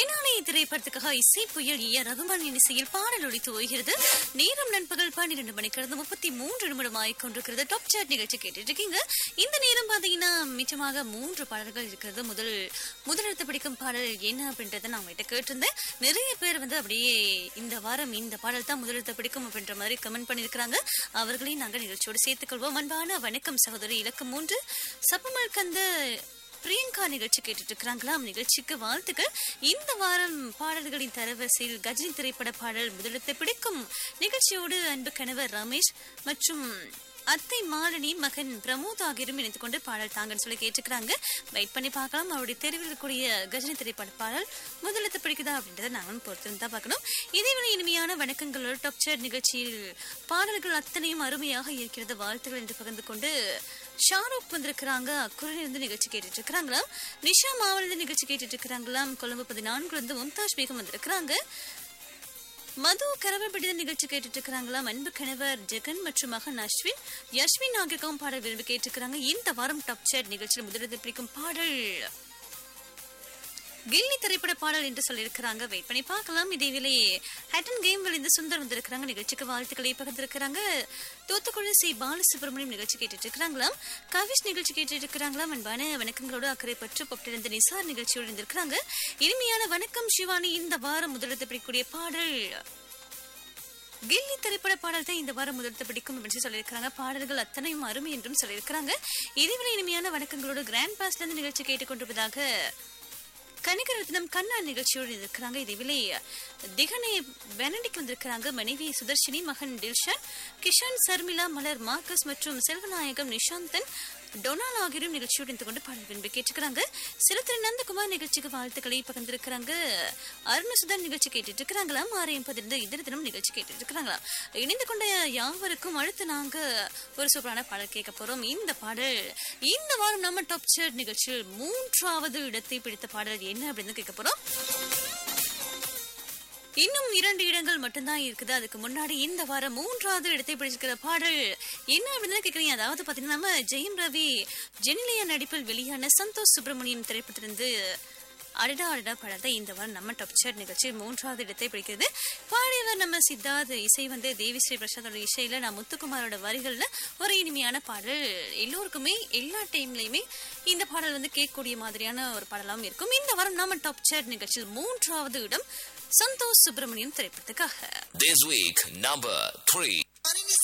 தேனாலை திரைப்படத்துக்காக இசை புயல் ஏ ரகுமானின் இசையில் பாடல் ஒழித்து ஓய்கிறது நேரம் நண்பகல் பன்னிரண்டு மணி கடந்து முப்பத்தி மூன்று நிமிடம் ஆகிக்கொண்டிருக்கிறது டாப் சாட் நிகழ்ச்சி கேட்டுட்டு இருக்கீங்க இந்த நேரம் பாத்தீங்கன்னா மிச்சமாக மூன்று பாடல்கள் இருக்கிறது முதல் முதலெடுத்து பிடிக்கும் பாடல் என்ன அப்படின்றத நான் உங்ககிட்ட கேட்டிருந்தேன் நிறைய பேர் வந்து அப்படியே இந்த வாரம் இந்த பாடல் தான் முதலெடுத்து பிடிக்கும் அப்படின்ற மாதிரி கமெண்ட் பண்ணியிருக்கிறாங்க அவர்களையும் நாங்கள் நிகழ்ச்சியோடு சேர்த்துக்கொள்வோம் அன்பான வணக்கம் சகோதரி இலக்கம் மூன்று சப்பமல் கந்த பிரியங்கா நிகழ்ச்சி கேட்டுட்டு இருக்கிறாங்களாம் நிகழ்ச்சிக்கு வாழ்த்துக்கள் இந்த வாரம் பாடல்களின் தரவரிசையில் கஜினி திரைப்பட பாடல் முதலிடத்தை பிடிக்கும் நிகழ்ச்சியோடு அன்பு கணவர் ரமேஷ் மற்றும் அத்தை மாலினி மகன் பிரமோத் ஆகியோரும் இணைந்து கொண்டு பாடல் தாங்கன்னு சொல்லி கேட்டுக்கிறாங்க வெயிட் பண்ணி பார்க்கலாம் அவருடைய தெருவில் இருக்கக்கூடிய கஜினி திரைப்பட பாடல் முதலத்தை பிடிக்குதா அப்படின்றத நாங்களும் பொறுத்து தான் பார்க்கணும் இதேவேளை இனிமையான வணக்கங்களோட டாப் சேர் நிகழ்ச்சியில் பாடல்கள் அத்தனையும் அருமையாக இருக்கிறது வாழ்த்துக்கள் என்று பகிர்ந்து கொண்டு ஷாருக் வந்திருக்கிறாங்க அக்குறையில இருந்து நிகழ்ச்சி கேட்டுட்டு இருக்கிறாங்களாம் நிஷா மாவட்ட நிகழ்ச்சி கேட்டுட்டு இருக்கிறாங்களாம் கொழும்பு பதினான்குல இருந்து மும்தாஜ் பேகம் வந்திருக்கிறாங்க மது கரவப்படித நிகழ்ச்சி கேட்டுட்டு இருக்கிறாங்களாம் அன்பு கணவர் ஜெகன் மற்றும் மகன் அஸ்வின் யஸ்வின் ஆகியோருக்கும் பாடல் விரும்பி கேட்டிருக்கிறாங்க இந்த வாரம் டாப் சேட் நிகழ்ச்சியில் முதலிடத்தை பிடிக்கும் பாடல் கில்லி திரைப்பட பாடல் என்று சொல்லியிருக்கிறாங்க வெயிட் பண்ணி பார்க்கலாம் இதேவேளை ஹேட்டன் கேம் விழுந்து சுந்தர் வந்திருக்கிறாங்க நிகழ்ச்சிக்கு வாழ்த்துக்களை பகிர்ந்திருக்கிறாங்க தூத்துக்குடி சி பாலசுப்ரமணியம் நிகழ்ச்சி கேட்டுட்டு இருக்கிறாங்களாம் கவிஷ் நிகழ்ச்சி கேட்டுட்டு இருக்கிறாங்களாம் அன்பான வணக்கங்களோடு அக்கறை பற்று பொப்பிட்டிருந்த நிசார் நிகழ்ச்சியோடு இருந்திருக்கிறாங்க இனிமையான வணக்கம் சிவானி இந்த வாரம் முதலிடத்தை பிடிக்கக்கூடிய பாடல் கில்லி திரைப்பட பாடல் தான் இந்த வாரம் முதலத்தை பிடிக்கும் அப்படின்னு சொல்லியிருக்கிறாங்க பாடல்கள் அத்தனையும் அருமை என்றும் சொல்லியிருக்கிறாங்க இதுவரை இனிமையான வணக்கங்களோடு கிராண்ட் பாஸ்ல இருந்து நிகழ்ச்சி கேட்டுக்கொண்டிருப்பதாக கனிகரத்னம் கண்ணா நிகழ்ச்சியோடு இருக்கிறாங்க இதுவிலே திகனே பெனடிக் வந்திருக்கிறாங்க மனைவி சுதர்ஷினி மகன் டில்ஷன் கிஷான் சர்மிளா மலர் மார்க்கஸ் மற்றும் செல்வநாயகம் நிஷாந்தன் டொனால் ஆகியோரும் நிகழ்ச்சியோடு இருந்து கொண்டு பாடல் விரும்பி கேட்டுக்கிறாங்க சிலத்திர நந்தகுமார் நிகழ்ச்சிக்கு வாழ்த்துக்களை பகிர்ந்திருக்கிறாங்க அருணசுதன் நிகழ்ச்சி கேட்டுட்டு இருக்கிறாங்களாம் ஆறு எண்பதிலிருந்து இதர தினம் நிகழ்ச்சி கேட்டுட்டு இருக்கிறாங்களாம் இணைந்து கொண்ட யாவருக்கும் அடுத்து நாங்க ஒரு சூப்பரான பாடல் கேட்க போறோம் இந்த பாடல் இந்த வாரம் நம்ம டாப் சேர் நிகழ்ச்சியில் மூன்றாவது இடத்தை பிடித்த பாடல் என்ன அப்படின்னு கேட்க போறோம் இன்னும் இரண்டு இடங்கள் மட்டும்தான் இருக்குது அதுக்கு முன்னாடி இந்த வாரம் மூன்றாவது இடத்தை பிடிச்சிருக்கிற பாடல் என்ன அப்படின்னு கேக்குறீங்க அதாவது பாத்தீங்கன்னா நம்ம ஜெயம் ரவி ஜெனிலியா நடிப்பில் வெளியான சந்தோஷ் சுப்பிரமணியம் திரைப்படத்திலிருந்து அடடா அடடா படத்தை இந்த வாரம் நம்ம டாப் சார் நிகழ்ச்சி மூன்றாவது இடத்தை பிடிக்கிறது பாடியவர் நம்ம சித்தார்த் இசை வந்து தேவி ஸ்ரீ பிரசாதோட இசையில நான் முத்துக்குமாரோட வரிகள்ல ஒரு இனிமையான பாடல் எல்லோருக்குமே எல்லா டைம்லயுமே இந்த பாடல் வந்து கேட்கக்கூடிய மாதிரியான ஒரு பாடலாகவும் இருக்கும் இந்த வாரம் நம்ம டாப் சார் நிகழ்ச்சியில் மூன்றாவது இடம் சந்தோஷ் சுப்பிரமணியம் திரைப்படத்துக்காக This week, number three.